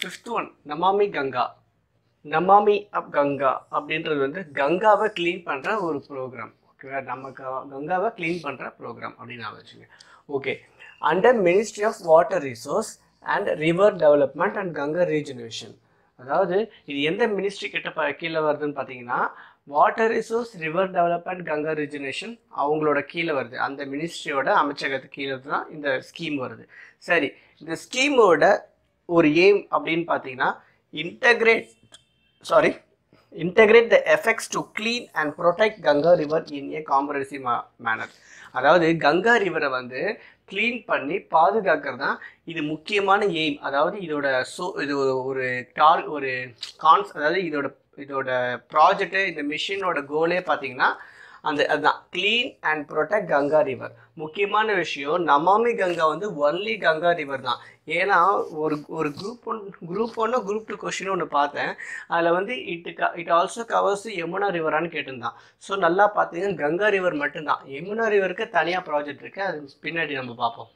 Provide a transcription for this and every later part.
Fifth one Namami Ganga Namami அப் கங்கா அப்படின்றது வந்து கங்காவை க்ளீன் பண்ணுற ஒரு ப்ரோக்ராம் ஓகேவா நம்ம க- கங்காவை க்ளீன் பண்ணுற ப்ரோக்ராம் அப்படின்னு நான் வச்சுங்க okay under ministry of water resource and river development and Ganga regeneration அதாவது இது எந்த மினிஸ்ட்ரி கிட்ட ப கீழே வருதுன்னு பார்த்தீங்கன்னா water resource river development Ganga regeneration அவங்களோட கீழே வருது அந்த மினிஸ்ட்ரியோட அமைச்சகத்துக்கு கீழே தான் இந்த ஸ்கீம் வருது சரி இந்த ஸ்கீமோட ஒரு எய்ம் அப்படின்னு பார்த்தீங்கன்னா integrate sorry integrate the effects to clean and protect Ganga river in a comprehensive manner அதாவது கங்கா ரிவரை வந்து க்ளீன் பண்ணி பாதுகாக்கிறது தான் இது முக்கியமான எய்ம் அதாவது இதோட சோ இது ஒரு- ஒரு டார் ஒரு கான்ஸ் அதாவது இதோட இதோட ப்ராஜெக்ட் இந்த மிஷினோட கோலே பார்த்தீங்கன்னா அந்த அதுதான் clean and protect Ganga river முக்கியமான விஷயம் நமாமி கங்கா வந்து ஒன்லி கங்கா ரிவர் தான் ஏன்னா ஒரு ஒரு குரூப் ஒன் குரூப் ஒன்று குரூப் டூ கொஷின் ஒன்று பார்த்தேன் அதில் வந்து இட் க இட் ஆல்சோ கவர்ஸ் யமுனா ரிவரான்னு கேட்டிருந்தான் ஸோ நல்லா பார்த்தீங்கன்னா கங்கா ரிவர் மட்டும்தான் யமுனா ரிவருக்கு தனியாக ப்ராஜெக்ட் இருக்குது அது பின்னாடி நம்ம பார்ப்போம்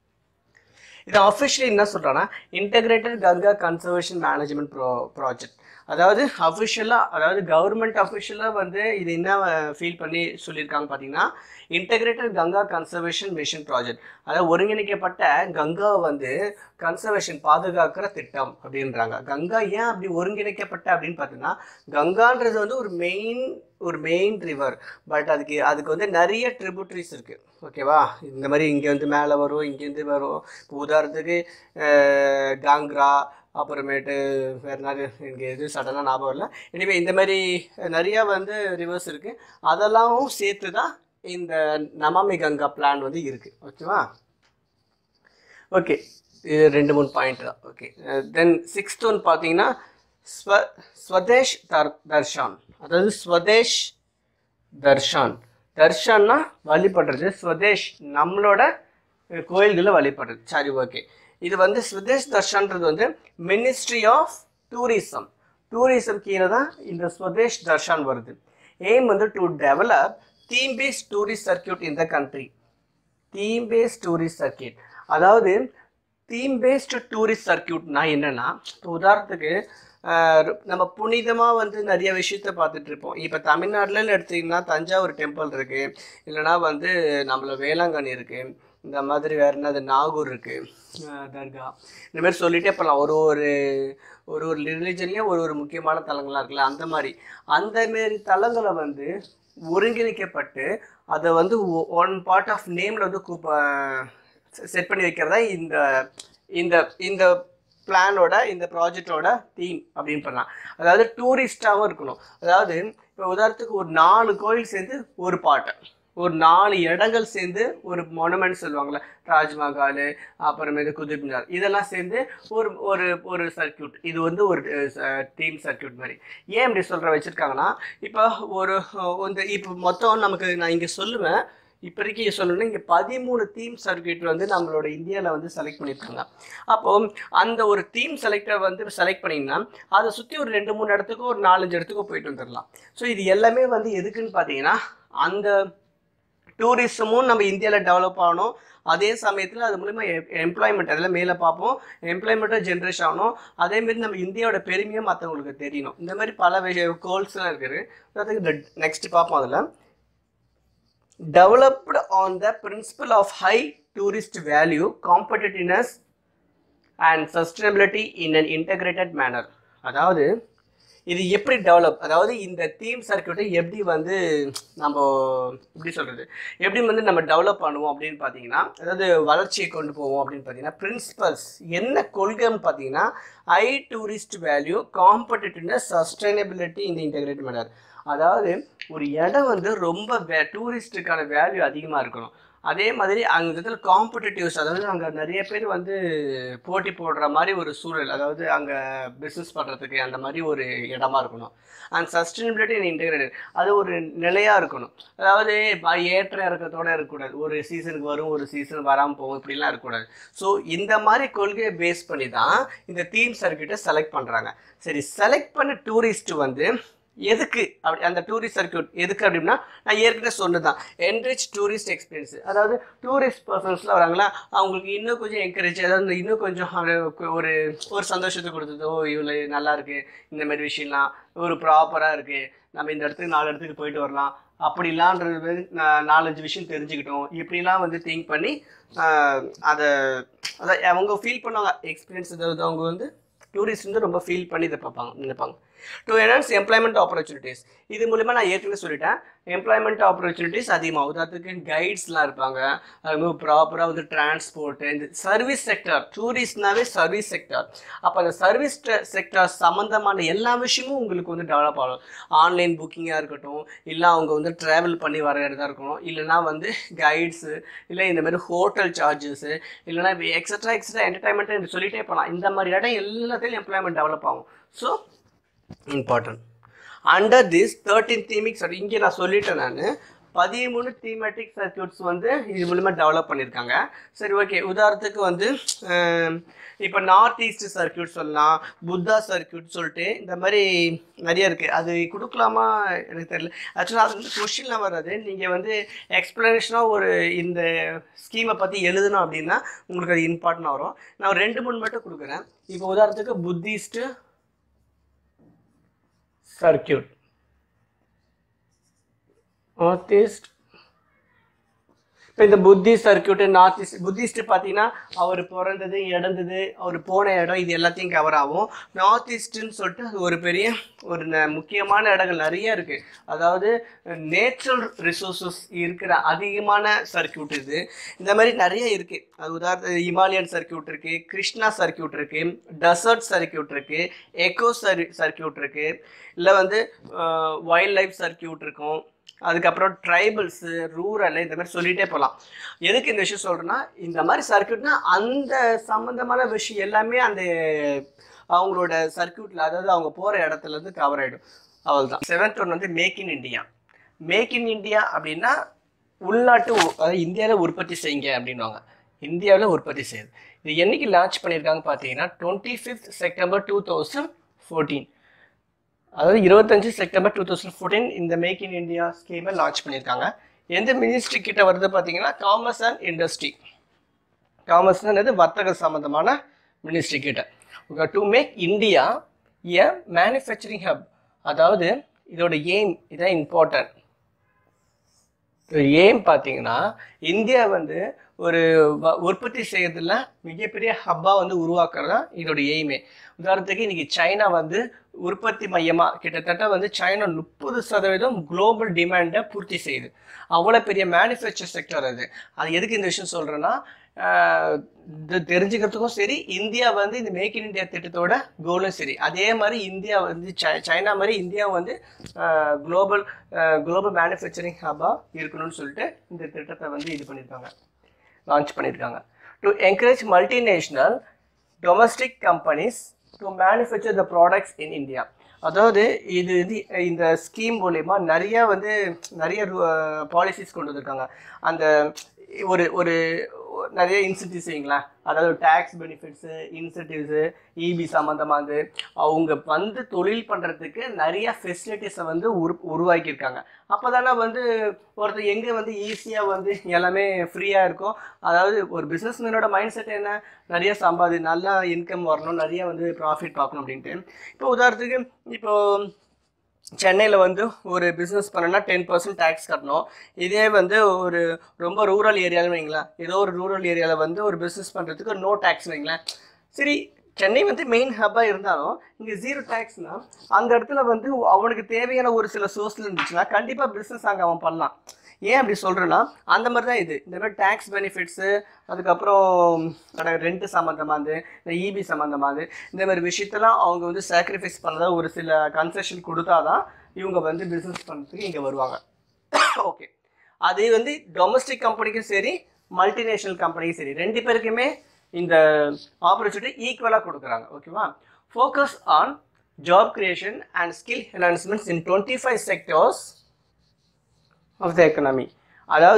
இது அஃபிஷியலி என்ன சொல்கிறான்னா இன்டகிரேட்டட் கங்கா கன்சர்வேஷன் மேனேஜ்மெண்ட் ப்ரோ ப்ராஜெக்ட் அதாவது அஃபிஷியலாக அதாவது கவர்மெண்ட் அஃபிஷியலாக வந்து இது என்ன ஃபீல் பண்ணி சொல்லியிருக்காங்க பார்த்தீங்கன்னா integrated Ganga conservation mission project அதாவது ஒருங்கிணைக்கப்பட்ட கங்கா வந்து கன்சர்வேஷன் பாதுகாக்கிற திட்டம் அப்படின்றாங்க கங்கா ஏன் அப்படி ஒருங்கிணைக்கப்பட்ட அப்படின்னு பார்த்தீங்கன்னா கங்கான்றது வந்து ஒரு மெயின் ஒரு மெயின் ரிவர் பட் அதுக்கு அதுக்கு வந்து நிறைய ட்ரிபியூட்ரிஸ் இருக்குது ஓகேவா இந்த மாதிரி இங்கே வந்து மேலே வரும் இங்கேருந்து வரும் இப்போ உதாரணத்துக்கு அஹ், காங்க்ரா அப்புறமேட்டு வேறு நிறைய இங்கே எது சடனாக ஞாபகம் இல்லை எனிவே இந்த மாதிரி நிறையா வந்து ரிவர்ஸ் இருக்குது அதெல்லாம் சேர்த்து தான் இந்த நமாமி கங்கா பிளான் வந்து இருக்குது ஓகேவா ஓகே இது ரெண்டு மூணு பாயிண்ட் தான் ஓகே தென் சிக்ஸ்த் ஒன் பார்த்தீங்கன்னா ஸ்வ ஸ்வதேஷ் தர் தர்ஷான் அதாவது ஸ்வதேஷ் தர்ஷான் தர்ஷான்னா வழிபடுறது ஸ்வதேஷ் நம்மளோட அஹ், கோயில்களை வழிபடுறது சரி ஓகே இது வந்து ஸ்வதேஷ் தர்ஷான்றது வந்து மினிஸ்ட்ரி ஆஃப் டூரிசம் டூரிசம் கீழே தான் இந்த ஸ்வதேஷ் தர்ஷான் வருது எய்ம் வந்து to develop theme based tourist circuit in the country theme based tourist circuit அதாவது தீம் பேஸ்டு டூரிஸ்ட் சர்க்கியூட்னா என்னன்னா இப்போ உதாரணத்துக்கு ஆஹ், நம்ம புனிதமாக வந்து நிறைய விஷயத்த பார்த்துட்டு இருப்போம் இப்போ தமிழ்நாட்டில் எடுத்தீங்கன்னா தஞ்சாவூர் டெம்பிள் இருக்கு இல்லைன்னா வந்து நம்மள வேளாங்கண்ணி இருக்கு இந்த மாதிரி வேற என்னது நாகூர் இருக்கு ஆஹ், தர்கா இந்த மாதிரி சொல்லிட்டே போகலாம் ஒரு ஒரு ஒரு ஒரு ரிலிஜன்லேயும் ஒரு ஒரு முக்கியமான தலங்களாக இருக்குல்ல அந்த மாதிரி அந்த மாரி தலங்களை வந்து ஒருங்கிணைக்கப்பட்டு அதை வந்து ஒன் பார்ட் ஆஃப் நேமில் வந்து கூப்ப செட் பண்ணி வைக்கிறதா இந்த இந்த இந்த பிளானோட இந்த ப்ராஜெக்டோட தீம் அப்படின்னு பண்ணலாம் அதாவது டூரிஸ்டாகவும் இருக்கணும் அதாவது இப்போ உதாரணத்துக்கு ஒரு நாலு கோயில் சேர்ந்து ஒரு பாட்டை ஒரு நாலு இடங்கள் சேர்ந்து ஒரு மொனமெண்ட் சொல்லுவாங்கள்ல தாஜ்மஹால் அப்புறமேட்டு குதுப் மினார் இதெல்லாம் சேர்ந்து ஒரு ஒரு ஒரு சர்க்கியூட் இது வந்து ஒரு டீம் சர்க்கியூட் மாதிரி ஏன் இப்படி சொல்கிற வச்சுருக்காங்கன்னா இப்போ ஒரு அஹ், இந்த இப்போ மொத்தம் நமக்கு நான் இங்கே சொல்லுவேன் இப்போதைக்கு சொல்லணும்னா இங்கே பதிமூணு தீம் சர்க்கியூட் வந்து நம்மளோட இந்தியாவில் வந்து செலக்ட் பண்ணியிருக்காங்க அப்போ அந்த ஒரு தீம் செலக்டர் வந்து செலக்ட் பண்ணிங்கன்னா அதை சுற்றி ஒரு ரெண்டு மூணு இடத்துக்கோ ஒரு நாலஞ்சு இடத்துக்கோ போயிட்டு வந்துடலாம் ஸோ இது எல்லாமே வந்து எதுக்குன்னு பார்த்தீங்கன்னா அந்த டூரிசமும் நம்ம இந்தியாவில் டெவலப் ஆகணும் அதே சமயத்தில் அது மூலிமா எம்ப்ளாய்மெண்ட் அதில் மேலே பார்ப்போம் எம்ப்ளாய்மெண்ட்டும் ஜென்ரேஷன் ஆகணும் அதேமாரி நம்ம இந்தியாவோட பெருமையும் மற்றவங்களுக்கு தெரியணும் இந்த மாதிரி பல விஷய கோல்ஸ்லாம் இருக்குது அதுக்கு நெக்ஸ்ட் பார்ப்போம் அதில் developed on the principle of high tourist value, competitiveness and sustainability in an integrated manner. அதாவது இது எப்படி டெவலப் அதாவது இந்த தீம் சர்க்கியூட்டை எப்படி வந்து நம்ம எப்படி சொல்கிறது எப்படி வந்து நம்ம டெவலப் பண்ணுவோம் அப்படின்னு பார்த்தீங்கன்னா அதாவது வளர்ச்சியை கொண்டு போவோம் அப்படின்னு பார்த்தீங்கன்னா பிரின்சிபல்ஸ் என்ன கொள்கைன்னு பார்த்தீங்கன்னா high tourist value competitiveness sustainability இந்த இன்டெகிரேட் மேனர் அதாவது ஒரு இடம் வந்து ரொம்ப வே டூரிஸ்ட்டுக்கான வேல்யூ அதிகமாக இருக்கணும் அதே மாதிரி அந்த இடத்துல காம்படிட்டிவ்ஸ் அதாவது அங்கே நிறைய பேர் வந்து போட்டி போடுற மாதிரி ஒரு சூழல் அதாவது அங்கே பிஸ்னஸ் பண்ணுறதுக்கு அந்த மாதிரி ஒரு இடமா இருக்கணும் அண்ட் சஸ்டைனபிலிட்டி அண்ட் இன்டெகிரேட்டட் அது ஒரு நிலையாக இருக்கணும் அதாவது ப- ஏற்ற இறக்கத்தோட இருக்கக்கூடாது ஒரு சீசனுக்கு வரும் ஒரு சீசன் வராமல் போகும் இப்படிலாம் இருக்கக்கூடாது ஸோ இந்த மாதிரி கொள்கையை பேஸ் பண்ணி தான் இந்த தீம் சர்க்கியூட்டை செலக்ட் பண்ணுறாங்க சரி செலக்ட் பண்ண டூரிஸ்ட் வந்து எதுக்கு அப்படி அந்த டூரிஸ்ட் சர்க்கியூட் எதுக்கு அப்படின்னா நான் ஏற்கனவே சொன்னதான் என்ரிச் டூரிஸ்ட் எக்ஸ்பீரியன்ஸ் அதாவது டூரிஸ்ட் பர்சன்ஸ்லாம் வராங்களா அவங்களுக்கு இன்னும் கொஞ்சம் என்கரேஜ் அதாவது இன்னும் கொஞ்சம் அவங்களுக்கு ஒரு ஒரு சந்தோஷத்தை கொடுத்தது ஓ இவ்வளோ நல்லா இருக்கு இந்த மாதிரி விஷயம்லாம் ஒரு ப்ராப்பராக இருக்கு நம்ம இந்த இடத்துக்கு நாலு இடத்துக்கு போயிட்டு வரலாம் அப்படிலான்றது வந்து நா- நாலஞ்சு விஷயம் தெரிஞ்சுக்கிட்டோம் இப்படிலாம் வந்து திங்க் பண்ணி ஆஹ், அதை அதை அவங்க ஃபீல் பண்ணுவாங்க எக்ஸ்பீரியன்ஸ் அதாவது அவங்க வந்து டூரிஸ்ட் வந்து ரொம்ப ஃபீல் பண்ணி இதை பார்ப்பாங்க நினைப்பாங்க டு என்ஹான்ஸ் எம்ப்ளாய்மெண்ட் ஆப்பர்ச்சுனிட்டிஸ் இது மூலிமா நான் ஏற்கனவே சொல்லிட்டேன் எம்ப்ளாய்மெண்ட் ஆப்பர்ச்சுனிட்டிஸ் அதிகமாக உதாரணத்துக்கு கைட்ஸ்லாம் இருப்பாங்க அது ப்ராப்பராக வந்து டிரான்ஸ்போர்ட்டு இந்த சர்வீஸ் செக்டர் டூரிஸ்ட்னாவே சர்வீஸ் செக்டர் அப்போ அந்த சர்வீஸ் செக்டர் சம்மந்தமான எல்லா விஷயமும் உங்களுக்கு வந்து டெவலப் ஆகும் ஆன்லைன் புக்கிங்காக இருக்கட்டும் இல்லை அவங்க வந்து ட்ராவல் பண்ணி வர இடதா இருக்கணும் இல்லைனா வந்து கைட்ஸு இல்லை இந்த மாதிரி ஹோட்டல் சார்ஜஸ்ஸு இல்லைனா எக்ஸட்ரா எக்ஸட்ரா என்டர்டைன்மெண்ட் சொல்லிட்டே போகலாம் இந்த மாதிரி இடம் எல்லாத்துலையும் எம்ப்ளாய்மெண்ட் டெவலப் ஆகும் so important under this thirteen thematic circuit இங்கே நான் சொல்லிட்டேன் நான் பதிமூணு தீமேட்டிக் சர்க்கியூட்ஸ் வந்து இது மூலிமா டெவலப் பண்ணியிருக்காங்க சரி ஓகே உதாரணத்துக்கு வந்து இப்போ நார்த் ஈஸ்ட் சர்க்கியூட் சொல்லலாம் புத்தா சர்க்கியூட் சொல்லிட்டு இந்த மாதிரி நிறைய இருக்குது அது கொடுக்கலாமா எனக்கு தெரியல ஆக்சுவலாக அது வந்து கொஷின்லாம் வராது நீங்கள் வந்து எக்ஸ்ப்ளனேஷனாக ஒரு இந்த ஸ்கீமை பற்றி எழுதணும் அப்படின்னா உங்களுக்கு அது இம்பார்ட்டன்ட் வரும் நான் ஒரு ரெண்டு மூணு மட்டும் கொடுக்குறேன் இப்போ உதாரணத்துக்கு புத்திஸ்ட்டு சர்க்கியூட் நார்த் ஈஸ்ட் இப்போ இந்த புத்தி சர்க்கியூட் நார்த் ஈஸ்ட் புத்திஸ்ட் பார்த்தீங்கன்னா அவர் பிறந்தது இறந்தது அவர் போன இடம் இது எல்லாத்தையும் கவர் ஆகும் நார்த் ஈஸ்ட்னு சொல்லிட்டு அது ஒரு பெரிய ஒரு ந- முக்கியமான இடங்கள் நிறைய இருக்குது அதாவது நேச்சுரல் ரிசோர்ஸஸ் இருக்கிற அதிகமான சர்க்கியூட் இது இந்த மாதிரி நிறைய இருக்குது அது உதாரணத்து இமாலயன் சர்க்கியூட் இருக்குது கிருஷ்ணா சர்க்கியூட் இருக்குது டெசர்ட் சர்க்கியூட் இருக்குது எக்கோ சர் சர்க்கியூட் இருக்குது இல்லை வந்து வைல்ட் லைஃப் சர்க்கியூட் இருக்கும் அதுக்கப்புறம் ட்ரைபல்ஸு ரூரல் இந்த மாதிரி சொல்லிகிட்டே போகலாம் எதுக்கு இந்த விஷயம் சொல்கிறேன்னா இந்த மாதிரி சர்க்கியூட்னா அந்த சம்மந்தமான விஷயம் எல்லாமே அந்த அவங்களோட சர்க்கியூட்டில் அதாவது அவங்க போகிற இடத்துல இருந்து கவர் ஆகிடும் அவ்வளோதான் செவன்த் ஒன் வந்து make in India make in India அப்படின்னா உள்நாட்டு உ- அதாவது இந்தியாவில் உற்பத்தி செய்யுங்க அப்படின்வாங்க இந்தியாவில் உற்பத்தி செய்யுது இது என்னைக்கு லான்ச் பண்ணியிருக்காங்க பார்த்தீங்கன்னா twenty fifth September two thousand fourteen அதாவது இருபத்தஞ்சு செப்டம்பர் டூ தௌசண்ட் ஃபோர்டீன் இந்த மேக் இன் இந்தியா ஸ்கீமை லான்ச் பண்ணியிருக்காங்க எந்த மினிஸ்ட்ரி கிட்ட வருது பார்த்தீங்கன்னா காமர்ஸ் அண்ட் இண்டஸ்ட்ரி காமர்ஸ்ன்றது வர்த்தக சம்பந்தமான மினிஸ்ட்ரி கிட்ட to make India a manufacturing hub அதாவது இதோட எய்ம் இதான் இம்பார்ட்டன்ட் ஏன் பார்த்தீங்கன்னா இந்தியா வந்து ஒரு வ- உற்பத்தி செய்யறதுல மிகப்பெரிய ஹப்பாக வந்து உருவாக்குறது தான் இதோட எய்மே உதாரணத்துக்கு இன்னைக்கு சைனா வந்து உற்பத்தி மையமாக கிட்டத்தட்ட வந்து சைனா முப்பது சதவீதம் குளோபல் டிமாண்டை பூர்த்தி செய்யுது அவ்வளோ பெரிய மேனுஃபேக்சர் செக்டர் அது அது எதுக்கு இந்த விஷயம் சொல்கிறேன்னா இது தெரிஞ்சுக்கிறதுக்கும் சரி இந்தியா வந்து இந்த மேக் இன் இந்தியா திட்டத்தோட கோலும் சரி அதே மாதிரி இந்தியா வந்து சை- சைனா மாதிரி இந்தியா வந்து குளோபல் குளோபல் மேனுஃபேக்சரிங் ஹப்பாக இருக்கணும்னு சொல்லிட்டு இந்த திட்டத்தை வந்து இது பண்ணியிருக்காங்க லான்ச் பண்ணியிருக்காங்க to encourage multinational domestic companies to manufacture the products in India அதாவது இது இது இந்த ஸ்கீம் மூலயமா நிறைய வந்து நிறைய பாலிசிஸ் கொண்டு வந்திருக்காங்க அந்த ஒரு ஒரு நிறைய இன்சென்டிவ்ஸ் வைங்களேன் அதாவது டேக்ஸ் பெனிஃபிட்ஸு இன்சென்டிவ்ஸு இபி சம்மந்தமானது அவங்க வந்து தொழில் பண்ணுறதுக்கு நிறைய ஃபெசிலிட்டிஸை வந்து உரு உருவாக்கியிருக்காங்க அப்போ தானே வந்து ஒருத்தர் எங்கே வந்து ஈஸியாக வந்து எல்லாமே ஃப்ரீயாக இருக்கும் அதாவது ஒரு பிஸ்னஸ்மேனோட மைண்ட் செட் என்ன நிறைய சம்பாதி நல்லா இன்கம் வரணும் நிறைய வந்து ப்ராஃபிட் பார்க்கணும் அப்படின்ட்டு இப்போ உதாரணத்துக்கு இப்போ சென்னையில் வந்து ஒரு பிஸ்னஸ் பண்ணனா டென் பர்சன்ட் டேக்ஸ் கட்டணும் இதே வந்து ஒரு ரொம்ப ரூரல் ஏரியாவில் வைங்களேன் ஏதோ ஒரு ரூரல் ஏரியாவில் வந்து ஒரு பிஸ்னஸ் பண்ணுறதுக்கு நோ டேக்ஸ் வைங்களேன் சரி சென்னை வந்து மெயின் ஹப்பாக இருந்தாலும் இங்கே ஜீரோ டேக்ஸ்னா அந்த இடத்துல வந்து அவனுக்கு தேவையான ஒரு சில சோர்ஸில் இருந்துச்சுன்னா கண்டிப்பாக பிஸ்னஸ் அங்கே அவன் பண்ணலாம் ஏன் அப்படி சொல்கிறேன்னா அந்த மாதிரி தான் இது இந்த மாதிரி டேக்ஸ் பெனிஃபிட்ஸு அதுக்கப்புறம் ரெண்ட் சம்மந்தமானது இந்த இபி சம்மந்தமானது இந்த மாதிரி விஷயத்தெல்லாம் அவங்க வந்து சாக்ரிஃபைஸ் பண்ணதா ஒரு சில கன்செஷன் கொடுத்தா தான் இவங்க வந்து பிஸ்னஸ் பண்ணுறதுக்கு இங்கே வருவாங்க ஓகே அது வந்து டொமஸ்டிக் கம்பெனிக்கும் சரி மல்டிநேஷனல் கம்பெனிக்கும் சரி ரெண்டு பேருக்குமே இந்த ஆப்பர்ச்சுனிட்டி ஈக்குவலாக கொடுக்குறாங்க ஓகேவா focus on job creation and skill enhancements in twenty five sectors of the economy அதாவது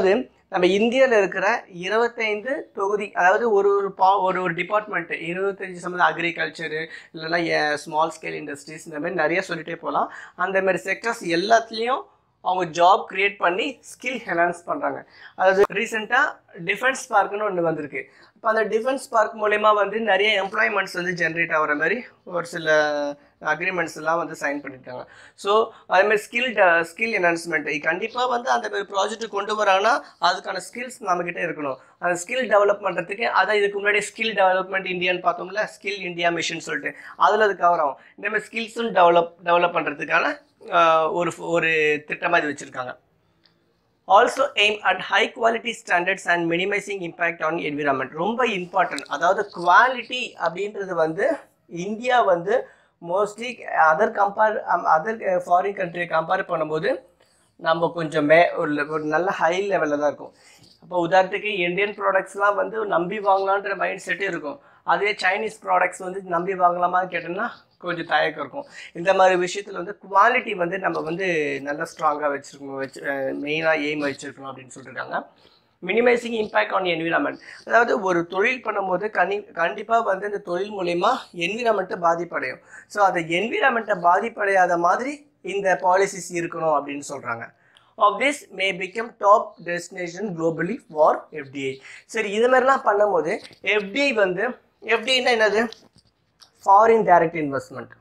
நம்ம இந்தியாவில் இருக்கிற இருபத்தைந்து தொகுதி அதாவது ஒரு ஒரு பா ஒரு ஒரு டிபார்ட்மெண்ட் இருபத்தஞ்சி சம்மந்த அக்ரிகல்ச்சரு இல்லைன்னா ஸ்மால் ஸ்கேல் இண்டஸ்ட்ரீஸ் இந்த மாதிரி நிறைய சொல்லிட்டே போகலாம் அந்த மாதிரி செக்டர்ஸ் எல்லாத்துலேயும் அவங்க ஜாப் கிரியேட் பண்ணி ஸ்கில் என்ஹான்ஸ் பண்ணுறாங்க அதாவது ரீசெண்டாக டிஃபென்ஸ் பார்க்குன்னு ஒன்று வந்திருக்கு இப்போ அந்த டிஃபென்ஸ் பார்க் மூலயமா வந்து நிறைய எம்ப்ளாய்மெண்ட்ஸ் வந்து ஜென்ரேட் ஆகிற மாதிரி ஒரு சில அக்ரிமெண்ட்ஸ் எல்லாம் வந்து சைன் பண்ணிட்டாங்க ஸோ அதேமாதிரி ஸ்கில் ஸ்கில் என்ஹான்ஸ்மெண்ட் கண்டிப்பாக வந்து அந்த மாதிரி ப்ராஜெக்ட் கொண்டு வராங்கன்னா அதுக்கான ஸ்கில்ஸ் நம்மக்கிட்ட இருக்கணும் அந்த ஸ்கில் டெவலப் பண்ணுறதுக்கு அதான் இதுக்கு முன்னாடி ஸ்கில் டெவலப்மெண்ட் இந்தியான்னு பார்த்தோம்ல ஸ்கில் இந்தியா மிஷன் சொல்லிட்டு அதில் அது கவர் ஆகும் இந்த மாதிரி ஸ்கில்ஸும் டெவலப் டெவலப் பண்ணுறதுக்கான ஒரு ஒரு திட்டமாக இது வச்சுருக்காங்க also aim at high quality standards and minimising impact on environment ரொம்ப இம்பார்ட்டன்ட் அதாவது குவாலிட்டி அப்படின்றது வந்து இந்தியா வந்து mostly other compare other foreign கண்ட்ரியை கம்பேர் பண்ணும்போது நம்ம கொஞ்சம் மே ஒரு ஒரு நல்ல ஹை லெவலில் தான் இருக்கும் அப்போ உதாரணத்துக்கு இந்தியன் ப்ராடக்ட்ஸ்லாம் வந்து நம்பி வாங்கலான்ற மைண்ட் செட்டு இருக்கும் அதே சைனீஸ் ப்ராடக்ட்ஸ் வந்து நம்பி வாங்கலாமான்னு கேட்டோம்னா கொஞ்சம் தயக்கம் இருக்கும் இந்த மாதிரி விஷயத்தில் வந்து குவாலிட்டி வந்து நம்ம வந்து நல்லா ஸ்ட்ராங்காக வச்சுருக்கணும் வச்சு மெயினாக எய்ம் வச்சுருக்கணும் அப்படின்னு சொல்லியிருக்காங்க மினிமைசிங் இம்பேக்ட் ஆன் என்விரான்மெண்ட் அதாவது ஒரு தொழில் பண்ணும்போது கண்டி கண்டிப்பாக வந்து இந்த தொழில் மூலயமா என்விரான்மெண்ட்டை பாதிப்படையும் ஸோ அந்த என்விரான்மெண்ட்டை பாதிப்படையாத மாதிரி இந்த பாலிசிஸ் இருக்கணும் அப்படின்னு சொல்கிறாங்க of this may become top destination globally for FDI சரி இது மாதிரிலாம் பண்ணும்போது எஃப்டிஐ வந்து எஃப்டிஐனா என்னது ஃபாரின் டைரக்ட் இன்வெஸ்ட்மெண்ட்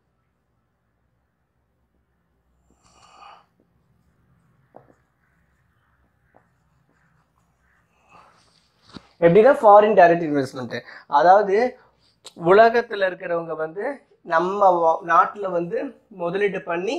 எப்படின்னா ஃபாரின் டைரக்ட் இன்வெஸ்ட்மெண்ட்டு அதாவது உலகத்தில் இருக்கிறவங்க வந்து நம்ம நாட்டில் வந்து முதலீடு பண்ணி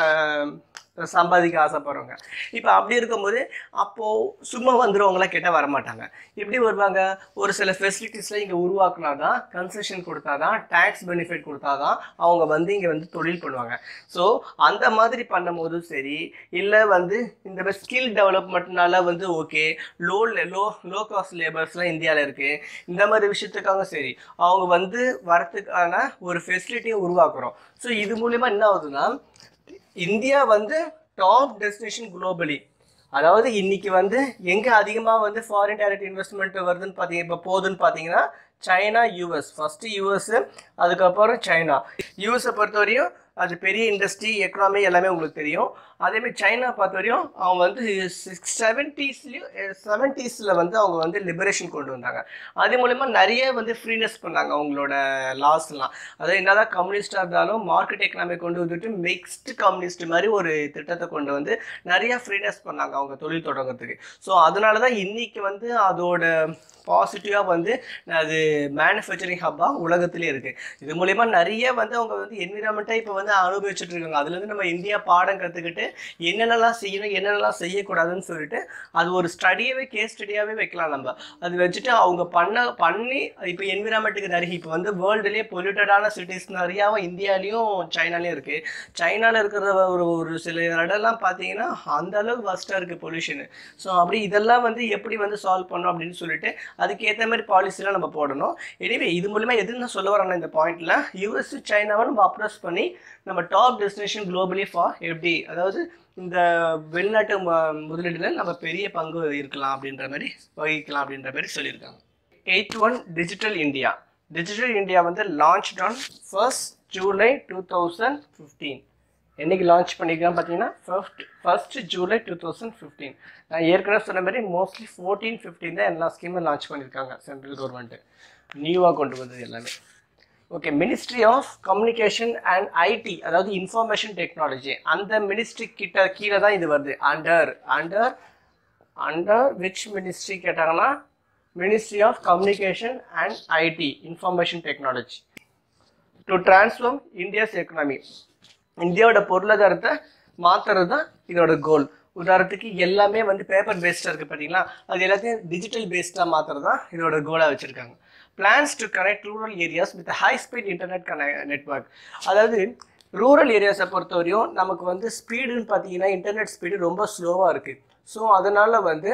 சம்பாதிக்க ஆசைப்படுறவங்க இப்போ அப்படி இருக்கும்போது அப்போது சும்மா வந்துடுவவங்களாம் கேட்டால் வரமாட்டாங்க எப்படி வருவாங்க ஒரு சில ஃபெசிலிட்டிஸ்லாம் இங்கே உருவாக்குனா தான் கன்செஷன் கொடுத்தா தான் டேக்ஸ் பெனிஃபிட் கொடுத்தா தான் அவங்க வந்து இங்கே வந்து தொழில் பண்ணுவாங்க ஸோ அந்த மாதிரி பண்ணும்போது சரி இல்லை வந்து இந்த மாதிரி ஸ்கில் டெவலப்மெண்ட்னால வந்து okay low low low cost லேபர்ஸ்லாம் இந்தியாவில் இருக்குது இந்த மாதிரி விஷயத்துக்காக சரி அவங்க வந்து வரத்துக்கான ஒரு ஃபெசிலிட்டியை உருவாக்குறோம் ஸோ இது மூலிமா என்ன ஆகுதுன்னா இந்தியா வந்து டாப் டெஸ்டினேஷன் குளோபலி அதாவது இன்னைக்கு வந்து எங்கே அதிகமாக வந்து ஃபாரின் டைரக்ட் இன்வெஸ்ட்மெண்ட் வருதுன்னு பார்த்தீங்க இப்போ போகுதுன்னு பார்த்தீங்கன்னா சைனா யூஎஸ் ஃபஸ்ட்டு யூஎஸ் அதுக்கப்புறம் சைனா யூஎஸை பொறுத்தவரையும் அது பெரிய இண்டஸ்ட்ரி எக்கனாமி எல்லாமே உங்களுக்கு தெரியும் அதேமாதிரி சைனா பொறுத்த வரையும் அவங்க வந்து சிக்ஸ் செவன்ட்டீஸ்லேயும் செவன்ட்டீஸில் வந்து அவங்க வந்து லிபரேஷன் கொண்டு வந்தாங்க அது மூலயமா நிறைய வந்து ஃப்ரீனஸ் பண்ணாங்க அவங்களோட லாஸ்லாம் அதாவது என்னதான் கம்யூனிஸ்டாக இருந்தாலும் மார்க்கெட் எக்கனாமி கொண்டு வந்துட்டு மிக்ஸ்டு கம்யூனிஸ்ட் மாதிரி ஒரு திட்டத்தை கொண்டு வந்து நிறைய ஃப்ரீனஸ் பண்ணாங்க அவங்க தொழில் தொடங்குறதுக்கு ஸோ அதனால தான் இன்னைக்கு வந்து அதோட பாசிட்டிவாக வந்து அது மேனுஃபேக்சரிங் ஹப்பாக உலகத்திலே இருக்குது இது மூலயமா நிறைய வந்து அவங்க வந்து என்விரான்மெண்ட்டாக இப்போ வந்து அனுபவிச்சுட்டு இருக்காங்க அதுலேருந்து நம்ம இந்தியா பாடம் கற்றுக்கிட்டு என்னென்னலாம் செய்யணும் என்னென்னலாம் செய்யக்கூடாதுன்னு சொல்லிட்டு அது ஒரு ஸ்டடியாகவே கேஸ் ஸ்டடியாகவே வைக்கலாம் நம்ம அது வச்சுட்டு அவங்க பண்ண பண்ணி இப்போ என்விரான்மெண்ட்டுக்கு நிறைய இப்போ வந்து வேர்ல்டுலேயே பொல்யூட்டடான சிட்டிஸ் நிறையாவும் இந்தியாலேயும் சைனாலேயும் இருக்குது சைனாவில் இருக்கிற ஒரு ஒரு சில இடம்லாம் பார்த்தீங்கன்னா அந்த அளவுக்கு வஸ்ட்டாக இருக்குது பொல்யூஷனு ஸோ அப்படி இதெல்லாம் வந்து எப்படி வந்து சால்வ் பண்ணணும் அப்படின்னு சொல்லிட்டு அதுக்கேற்ற மாதிரி பாலிசிலாம் நம்ம போடணும் எனிவே இது மூலிமா எது நான் சொல்ல வரேன் இந்த பாயிண்ட்ல யூஎஸ் சைனாவை நம்ம அப்ரோச் பண்ணி நம்ம டாப் டெஸ்டினேஷன் குளோபலி ஃபார் எப்படி அதாவது இந்த வெளிநாட்டு ம- முதலீடுல நம்ம பெரிய பங்கு இருக்கலாம் அப்படின்ற மாதிரி வகிக்கலாம் அப்படின்ற மாதிரி சொல்லியிருக்காங்க eight one digital India digital India வந்து launch on first July two thousand fifteen என்னைக்கு லான்ச் பண்ணியிருக்காங்க பார்த்தீங்கன்னா first first July two thousand fifteen நான் ஏற்கனவே சொன்ன மாதிரி மோஸ்ட்லி ஃபோர்டீன் ஃபிஃப்டீன் தான் எல்லா ஸ்கீமும் லான்ச் பண்ணியிருக்காங்க சென்ட்ரல் கவர்மெண்ட்டு நியூவாக கொண்டு வந்தது எல்லாமே okay ministry of communication and IT அதாவது இன்ஃபர்மேஷன் டெக்னாலஜி அந்த மினிஸ்ட்ரி கிட்ட கீழே தான் இது வருது under under under which ministry கேட்டாங்கன்னா ministry of communication and IT information technology to transform India's economy இந்தியாவோட பொருளாதாரத்தை மாற்றுறது தான் இதோட கோல் உதாரணத்துக்கு எல்லாமே வந்து பேப்பர் பேஸ்டாக இருக்குது பார்த்தீங்களா அது எல்லாத்தையும் டிஜிட்டல் பேஸ்டாக மாற்றுறது தான் இதோட கோலாக வச்சுருக்காங்க plans to connect rural areas with high speed internet கனெ நெட்ஒர்க் அதாவது ரூரல் ஏரியாஸை பொறுத்தவரையும் நமக்கு வந்து ஸ்பீடுன்னு பார்த்தீங்கன்னா இன்டர்நெட் ஸ்பீடு ரொம்ப ஸ்லோவாக இருக்குது ஸோ அதனால் வந்து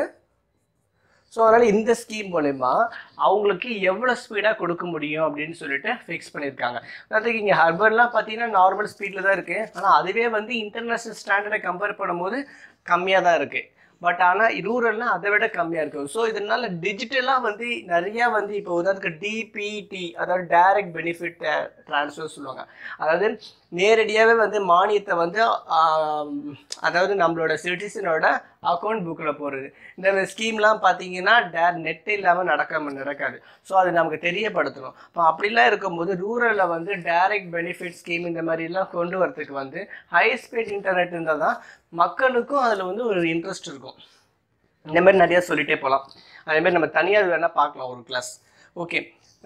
ஸோ அதனால் இந்த ஸ்கீம் மூலயமா அவங்களுக்கு எவ்வளோ ஸ்பீடாக கொடுக்க முடியும் அப்படின்னு சொல்லிட்டு ஃபிக்ஸ் பண்ணியிருக்காங்க அதாவது இங்கே ஹர்பர்லாம் பார்த்தீங்கன்னா நார்மல் ஸ்பீடில் தான் இருக்குது ஆனால் அதுவே வந்து இன்டர்நேஷ்னல் ஸ்டாண்டர்டை கம்பேர் பண்ணும்போது கம்மியாக தான் இருக்குது பட் ஆனால் ரூரல்லாம் அதை விட கம்மியாக இருக்கும் ஸோ இதனால டிஜிட்டலாக வந்து நிறையா வந்து இப்போ உதாரணத்துக்கு டிபிடி அதாவது டைரக்ட் பெனிஃபிட் ட்ரான்ஸ்ஃபர் சொல்லுவாங்க அதாவது நேரடியாகவே வந்து மானியத்தை வந்து ஆம், அதாவது நம்மளோட சிட்டிசனோட அக்கௌண்ட் புக்கில் போடுறது இந்த ஸ்கீம்லாம் பார்த்தீங்கன்னா டே நெட் இல்லாமல் நடக்க நடக்காது ஸோ அது நமக்கு தெரியப்படுத்தணும் இப்போ அப்படிலாம் இருக்கும்போது ரூரலில் வந்து டைரக்ட் பெனிஃபிட் ஸ்கீம் இந்த மாதிரிலாம் கொண்டு வரதுக்கு வந்து ஹை ஸ்பீட் இன்டர்நெட் இருந்தால் தான் மக்களுக்கும் அதில் வந்து ஒரு இன்ட்ரெஸ்ட் இருக்கும் இந்த மாதிரி நிறையா சொல்லிட்டே போகலாம் அதே மாதிரி நம்ம தனியாக வேணால் பார்க்கலாம் ஒரு கிளாஸ் ஓகே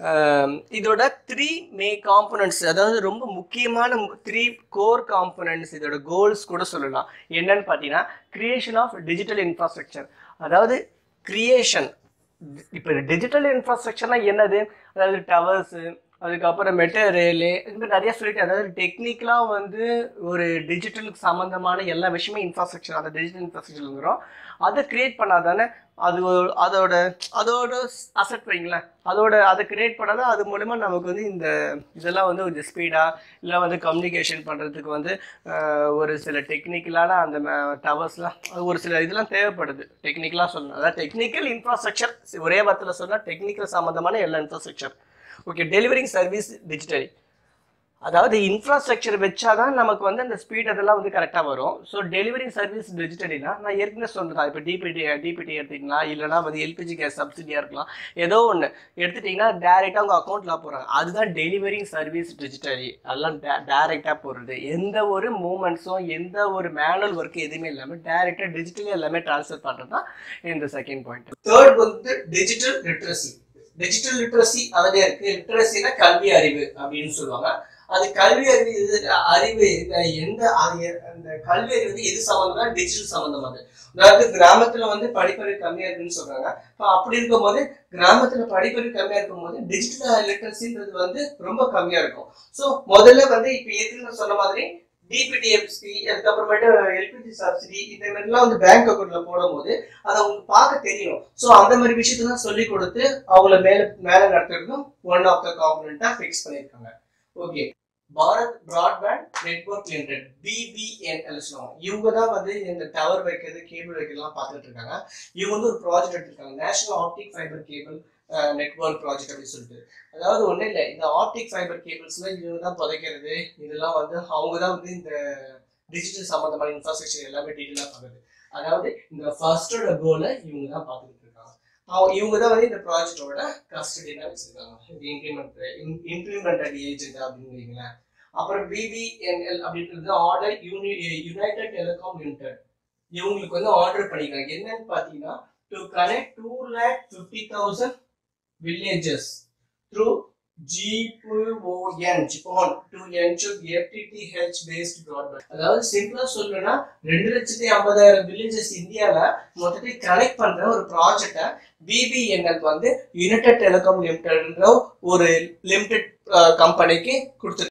இதோட த்ரீ மே காம்பனன்ட்ஸ் அதாவது ரொம்ப முக்கியமான த்ரீ கோர் காம்பனன்ட்ஸ் இதோட கோல்ஸ் கூட சொல்லலாம் என்னன்னு பார்த்தீங்கன்னா கிரியேஷன் ஆஃப் டிஜிட்டல் இன்ஃப்ராஸ்ட்ரக்சர் அதாவது கிரியேஷன் இப்போ டிஜிட்டல் இன்ஃப்ராஸ்ட்ரக்சர்னா என்னது அதாவது டவர்ஸு அதுக்கப்புறமேட்டு ரேலு இது மாதிரி நிறைய சொல்லிட்டு அதாவது டெக்னிக்கலாக வந்து ஒரு டிஜிட்டலுக்கு சம்மந்தமான எல்லா விஷயமே இன்ஃப்ராஸ்ட்ரக்சர் அந்த டிஜிட்டல் இன்ஃப்ராஸ்ட்ரக்சருங்கிறோம் அதை கிரியேட் பண்ணாதானே அது ஒரு- அதோட அதோட அசட் வைங்களேன் அதோட அதை கிரியேட் பண்ணாதான் அது மூலமா நமக்கு வந்து இந்த இதெல்லாம் வந்து கொஞ்சம் ஸ்பீடாக இல்லை வந்து கம்யூனிகேஷன் பண்ணுறதுக்கு வந்து ஆஹ், ஒரு சில டெக்னிக்கலான அந்த டவர்ஸ்லாம் அது ஒரு சில இதெல்லாம் தேவைப்படுது டெக்னிக்கலாக சொல்லணும் அதாவது டெக்னிக்கல் இன்ஃப்ராஸ்ட்ரக்சர் ஒரே வார்த்தையில் சொன்னால் டெக்னிக்கல் சம்மந்தமான எல்லா infrastructure okay delivering service digitally அதாவது இன்ஃப்ராஸ்ட்ரக்சர் வச்சாதான் நமக்கு வந்து அந்த ஸ்பீட் அதெல்லாம் வந்து கரெக்டாக வரும் ஸோ டெலிவரி சர்வீஸ் டிஜிட்டலினா நான் ஏற்கனவே சொன்னதான் இப்போ டிபிடி டிபிடி எடுத்தீங்கன்னா இல்லைனா வந்து எல்பிஜி கேஸ் சப்சிடியாக இருக்கலாம் ஏதோ ஒன்று எடுத்துட்டிங்கன்னா டேரெக்டாக உங்கள் அக்கௌண்ட்டில் போகிறாங்க அதுதான் டெலிவரி சர்வீஸ் டிஜிட்டலி அதெல்லாம் டேரெக்டாக போகிறது எந்த ஒரு மூமெண்ட்ஸும் எந்த ஒரு மேனுவல் ஒர்க் எதுவுமே இல்லாமல் டேரெக்டாக டிஜிட்டலி எல்லாமே ட்ரான்ஸ்ஃபர் பண்ணுறது தான் இந்த செகண்ட் பாயிண்ட் தேர்ட் வந்து டிஜிட்டல் லிட்ரஸி டிஜிட்டல் லிட்ரஸி அதிலே இருக்கு லிட்ரஸினா கல்வி அறிவு அப்படின்னு சொல்லுவாங்க அது கல்வி அறிவு இது அறிவு இந்த எந்த அது எ- அந்த கல்வி அறிவு வந்து எது சம்மந்தம்னா டிஜிட்டல் சம்மந்தமானது அதாவது கிராமத்துல வந்து படிப்பறிவு கம்மியா இருக்குன்னு சொல்றாங்க அப்ப அப்படி இருக்கும்போது கிராமத்துல படிப்பறிவு கம்மியா இருக்கும்போது டிஜிட்டல் லிட்ரஸின்றது வந்து ரொம்ப கம்மியா இருக்கும் ஸோ முதல்ல வந்து இப்ப ஏற்கனவே சொன்ன மாதிரி டிபிடிஎஃப்சி அதுக்கப்புறமேட்டு எல்பிஜி சப்சிடி இந்த மாதிரிலாம் வந்து பேங்க் அக்கௌண்ட்ல போடும்போது அதை அவங்களுக்கு பார்க்க தெரியணும் ஸோ அந்த மாதிரி விஷயத்தெல்லாம் சொல்லி கொடுத்து அவங்கள மேல மேல நடத்துறதும் ஒன் ஆஃப் த காம்பனண்டா ஃபிக்ஸ் பண்ணியிருக்காங்க okay Bharat broadband network limited BBNL சொல்லுவாங்க இவங்க தான் வந்து இந்த டவர் வைக்கிறது கேபிள் வைக்கிறதுலாம் பார்த்துட்டு இருக்காங்க இவங்க வந்து ஒரு ப்ராஜெக்ட் எடுத்திருக்காங்க national optic fibre cable network project அப்படின்னு சொல்லிட்டு அதாவது ஒன்றும் இல்லை இந்த ஆப்டிக் ஃபைபர் கேபிள்ஸ்ல இவங்க தான் புதைக்கிறது இதெல்லாம் வந்து அவங்க தான் வந்து இந்த டிஜிட்டல் சம்மந்தமான இன்ஃப்ராஸ்ட்ரக்சர் எல்லாமே டீட்டெயிலாக பார்க்குறது அதாவது இந்த ஃபர்ஸ்டோட கோலை இவங்க தான் பார்த்துக்கிட்டு இருக்காங்க அவங்க இவங்க தான் வந்து இந்த ப்ராஜெக்டோட கஸ்டடினா வச்சிருக்காங்க இது இம்ப்ளிமெண்ட் இம்ப்ளிமெண்டட் ஏஜென்ட் அப்படின்னு வைங்களேன் அப்புறம் பிபிஎன்எல் அப்படின்றது ஆர்டர் யூனி யுனைடெட் டெலிகாம் லிமிடெட் இவங்களுக்கு வந்து ஆர்டர் பண்ணிக்கிறாங்க என்னன்னு பார்த்தீங்கன்னா to connect two lakh fifty thousand villages through GPON GPON to ensure FTTH based broadband அதாவது சிம்பிளா சொல்லணும்னா ரெண்டு லட்சத்தி ஐம்பதாயிரம் வில்லேஜஸ் இந்தியால மொத்தத்தை கனெக்ட் பண்ற ஒரு ப்ராஜெக்டை பிபிஎன்எல் வந்து யுனைடெட் டெலிகாம் லிமிடெட்ன்ற ஒரு லிமிடெட் கம்பெனிக்கு கொடுத்து